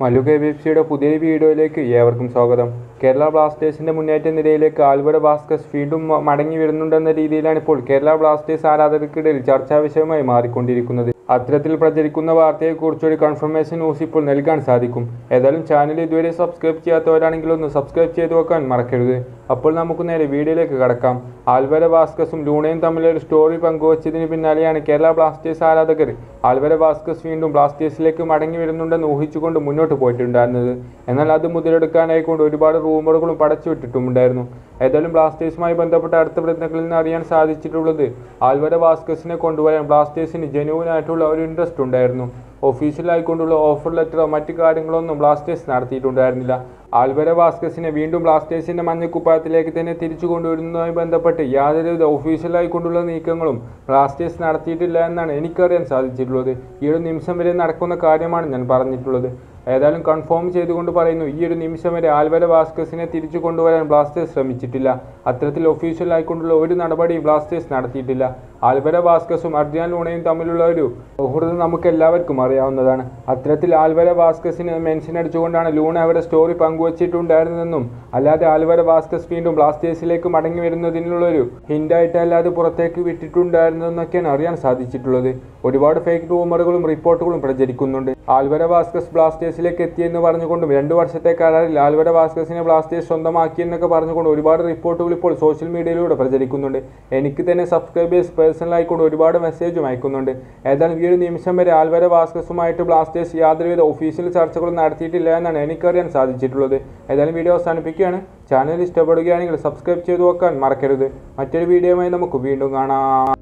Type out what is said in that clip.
Mallu K B F സിയുടെ പുതിയ വീഡിയോയിലേക്ക് ഏവർക്കും സ്വാഗതം കേരള ബ്ലാസ്റ്റേഴ്സിന്റെ മുന്നേറ്റ നിരയിലേക്ക് ആൽവര ഭാസ്കസ് വീണ്ടും മ- മടങ്ങി വരുന്നുണ്ടെന്ന രീതിയിലാണ് ഇപ്പോൾ കേരള ബ്ലാസ്റ്റേഴ്സ് ആരാധകർക്കിടയിൽ ചർച്ചാ വിഷയമായി മാറിക്കൊണ്ടിരിക്കുന്നത് അത്തരത്തിൽ പ്രചരിക്കുന്ന വാർത്തയെക്കുറിച്ച് ഒരു കൺഫർമേഷൻ ന്യൂസ് ഇപ്പോൾ നൽകാൻ സാധിക്കും ഏതായാലും ചാനൽ ഇതുവരെ സബ്സ്ക്രൈബ് ചെയ്യാത്തവരാണെങ്കിൽ ഒന്ന് സബ്സ്ക്രൈബ് ചെയ്തു വെക്കാൻ മറക്കരുത് അപ്പോൾ നമുക്ക് നേരെ വീഡിയോയിലേക്ക് കടക്കാം ആൽവര ഭാസ്കസും ലൂണയും തമ്മിലൊരു സ്റ്റോറി പങ്കുവച്ചതിന് പിന്നാലെയാണ് കേരള ബ്ലാസ്റ്റേഴ്സ് ആരാധകർ ആൽവര ഭാസ്കസ് വീണ്ടും ബ്ലാസ്റ്റേഴ്സിലേക്ക് മടങ്ങി വരുന്നുണ്ടെന്ന് ഊഹിച്ചുകൊണ്ട് മുന്നോട്ട് പോയിട്ടുണ്ടായിരുന്നത് എന്നാൽ അത് മുതലെടുക്കാനായിക്കൊണ്ട് ഒരുപാട് റൂമറുകളും പടച്ചുവിട്ടിട്ടുമുണ്ടായിരുന്നു ഏതായാലും ബ്ലാസ്റ്റേഴ്സുമായി ബന്ധപ്പെട്ട അടുത്ത വൃത്തങ്ങളിൽ നിന്ന് അറിയാൻ സാധിച്ചിട്ടുള്ളത് ആൽവര ഭാസ്കസിനെ കൊണ്ടുവരാൻ ബ്ലാസ്റ്റേഴ്സിന് ജെനുവൻ ആയിട്ടുള്ള ഒരു ഇൻട്രസ്റ്റ് ഉണ്ടായിരുന്നു ഒഫീഷ്യലായിക്കൊണ്ടുള്ള ഓഫർ ലെറ്ററോ മറ്റു കാര്യങ്ങളൊന്നും ബ്ലാസ്റ്റേഴ്സ് നടത്തിയിട്ടുണ്ടായിരുന്നില്ല ആൽവര ഭാസ്കസിനെ വീണ്ടും ബ്ലാസ്റ്റേഴ്സിന്റെ മഞ്ഞക്കുപ്പായത്തിലേക്ക് തന്നെ തിരിച്ചു കൊണ്ടുവരുന്നതുമായി ബന്ധപ്പെട്ട് യാതൊരുവിധ ഒഫീഷ്യലായിക്കൊണ്ടുള്ള നീക്കങ്ങളും ബ്ലാസ്റ്റേഴ്സ് നടത്തിയിട്ടില്ല എന്നാണ് എനിക്കറിയാൻ സാധിച്ചിട്ടുള്ളത് ഈ ഒരു നിമിഷം വരെ നടക്കുന്ന കാര്യമാണ് ഞാൻ പറഞ്ഞിട്ടുള്ളത് ഏതായാലും കൺഫേം ചെയ്തുകൊണ്ട് പറയുന്നു ഈ ഒരു നിമിഷം വരെ ആൽവര ഭാസ്കസിനെ തിരിച്ചു കൊണ്ടുവരാൻ ബ്ലാസ്റ്റേഴ്സ് ശ്രമിച്ചിട്ടില്ല അത്തരത്തിൽ ഒഫീഷ്യൽ ആയിക്കൊണ്ടുള്ള ഒരു നടപടിയും ബ്ലാസ്റ്റേഴ്സ് നടത്തിയിട്ടില്ല ആൽവര ഭാസ്കസും അർജാൻ ലൂണയും തമ്മിലുള്ള ഒരു സൗഹൃദം നമുക്ക് എല്ലാവർക്കും അറിയാവുന്നതാണ് അത്തരത്തിൽ ആൽവര ഭാസ്കസിന് മെൻഷൻ അടിച്ചുകൊണ്ടാണ് ലൂണ അവിടെ സ്റ്റോറി പങ്കുവച്ചിട്ടുണ്ടായിരുന്നതെന്നും അല്ലാതെ ആൽവര ഭാസ്കസ് വീണ്ടും ബ്ലാസ്റ്റേഴ്സിലേക്ക് മടങ്ങി വരുന്നതിനുള്ളൊരു ഹിൻ്റായിട്ട് അല്ലാതെ പുറത്തേക്ക് വിട്ടിട്ടുണ്ടായിരുന്നതെന്നൊക്കെയാണ് അറിയാൻ സാധിച്ചിട്ടുള്ളത് ഒരുപാട് ഫേക്ക് റൂമറുകളും റിപ്പോർട്ടുകളും പ്രചരിക്കുന്നുണ്ട് ആൽവര ഭാസ്കസ് ബ്ലാസ്റ്റേഴ്സിലേക്ക് എത്തിയെന്ന് പറഞ്ഞുകൊണ്ടും രണ്ട് വർഷത്തെ കരാറിൽ ആൽവര ഭാസ്കസിനെ ബ്ലാസ്റ്റേഴ്സ് സ്വന്തമാക്കിയെന്നൊക്കെ പറഞ്ഞുകൊണ്ട് ഒരുപാട് റിപ്പോർട്ടുകൾ ഇപ്പോൾ സോഷ്യൽ മീഡിയയിലൂടെ പ്രചരിക്കുന്നുണ്ട് എനിക്ക് തന്നെ സബ്സ്ക്രൈബേഴ്സ് പേഴ്സണലായിക്കൊണ്ട് ഒരുപാട് മെസ്സേജും അയക്കുന്നുണ്ട് ഏതായാലും ഈ ഒരു നിമിഷം വരെ ആൽവര ഭാസ്കസുമായിട്ട് ബ്ലാസ്റ്റേഴ്സ് യാതൊരുവിധ ഒഫീഷ്യൽ ചർച്ചകളും നടത്തിയിട്ടില്ല എന്നാണ് എനിക്കറിയാൻ സാധിച്ചിട്ടുള്ളത് ഏതായാലും വീഡിയോ അവസാനിപ്പിക്കുകയാണ് ചാനൽ ഇഷ്ടപ്പെടുകയാണെങ്കിൽ സബ്സ്ക്രൈബ് ചെയ്തു വെക്കാൻ മറക്കരുത് മറ്റൊരു വീഡിയോയുമായി നമുക്ക് വീണ്ടും കാണാം